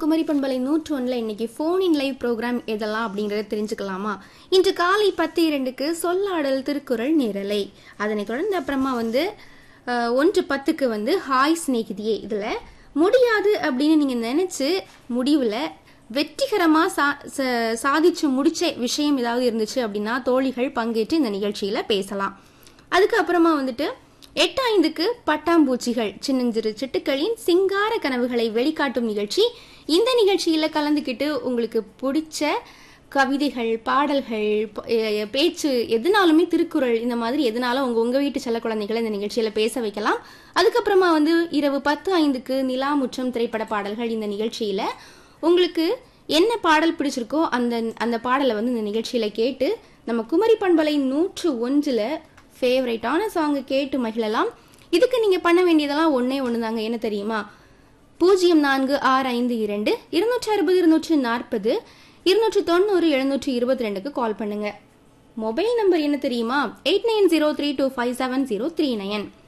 குமரி பண்பலை நூற்று ஒன்றில் இன்னைக்கு ஃபோன் இன் லைவ் ப்ரோக்ராம் எதெல்லாம் அப்படிங்கறத தெரிஞ்சுக்கலாமா இன்று காலை பத்து இரண்டுக்கு சொல்லாடல் திருக்குறள் நேரலை அதனைத் தொடர்ந்து அப்புறமா வந்து அஹ், ஒன்று பத்துக்கு வந்து ஹாய் சிநேகிதியே இதுல முடியாது அப்படின்னு நீங்க நினைச்சு முடிவுல வெற்றிகரமா சா ச- சாதிச்சு முடிச்ச விஷயம் ஏதாவது இருந்துச்சு அப்படின்னா தோழிகள் பங்கேற்று இந்த நிகழ்ச்சியில பேசலாம் அதுக்கு அப்புறமா வந்துட்டு எட்டு ஐந்துக்கு பட்டாம்பூச்சிகள் சின்னஞ்சிறு சிட்டுக்களின் சிங்கார கனவுகளை வெளிக்காட்டும் நிகழ்ச்சி இந்த நிகழ்ச்சியில கலந்துக்கிட்டு உங்களுக்கு பிடிச்ச கவிதைகள் பாடல்கள் ப- எ- பேச்சு எதுனாலுமே திருக்குறள் இந்த மாதிரி எதுனாலும் உங்க உங்க வீட்டு செல்ல குழந்தைகளை இந்த நிகழ்ச்சியில பேச வைக்கலாம் அதுக்கப்புறமா வந்து இரவு பத்து ஐந்துக்கு நிலா முற்றம் திரைப்பட பாடல்கள் இந்த நிகழ்ச்சியில உங்களுக்கு என்ன பாடல் பிடிச்சிருக்கோ அந்த அந்த பாடலை வந்து இந்த நிகழ்ச்சியில கேட்டு நம்ம குமரி பண்பலை நூற்று ஒன்றுல ஃபேவரட்டான சாங்கை கேட்டு மகிழலாம் இதுக்கு நீங்க பண்ண வேண்டியதெல்லாம் ஒண்ணே ஒண்ணுதாங்க என்ன தெரியுமா பூஜ்ஜியம் நான்கு ஆறு ஐந்து இரண்டு இருநூற்றி அறுபது இருநூற்றி நாற்பது இருநூற்றி தொண்ணூறு எழுநூற்றி இருபத்தி ரெண்டுக்கு கால் பண்ணுங்க மொபைல் நம்பர் என்ன தெரியுமா eight nine zero three two five seven zero three nine